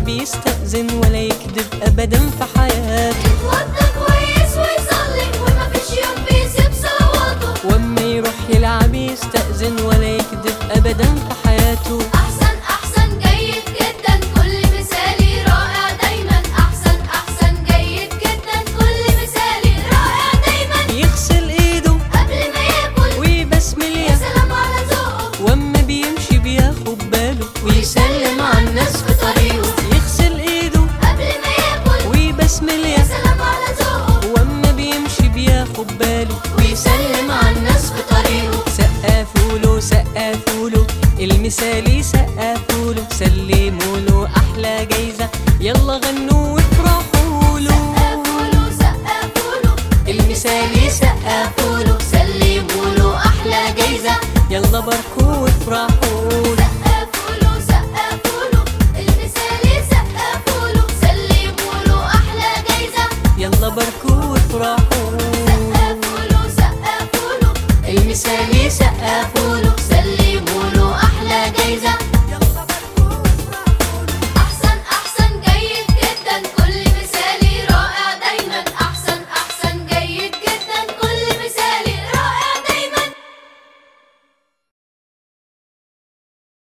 بيستأذن ولا يكذب أبدا في حياته اتوضى كويس ويصلي ومفيش يوم بيسيب صلواته واما يروح يلعب يستأذن ولا يكذب أبدا في حياته أحسن أحسن جيد جدا كل مثالي رائع دايما أحسن أحسن جيد جدا كل مثالي رائع دايما يغسل ايده قبل ما ياكل ويبسمل يا يا سلام على ذوقه واما بيمشي بياخد باله ويسلم على الناس في طريقه يغسل ايده قبل ما ياكل ويبسمل يا يا سلام على ذوقه واما بيمشي بياخد باله ويسلم على الناس في طريقه سقفوا له سقفوا له المثالي سقفوا له سلموا له احلى جايزه يلا غنوا وافرحوا له سقفوا له سقفوا له المثالي سقفوا له سلموا له أحلى جايزة يلا باركوا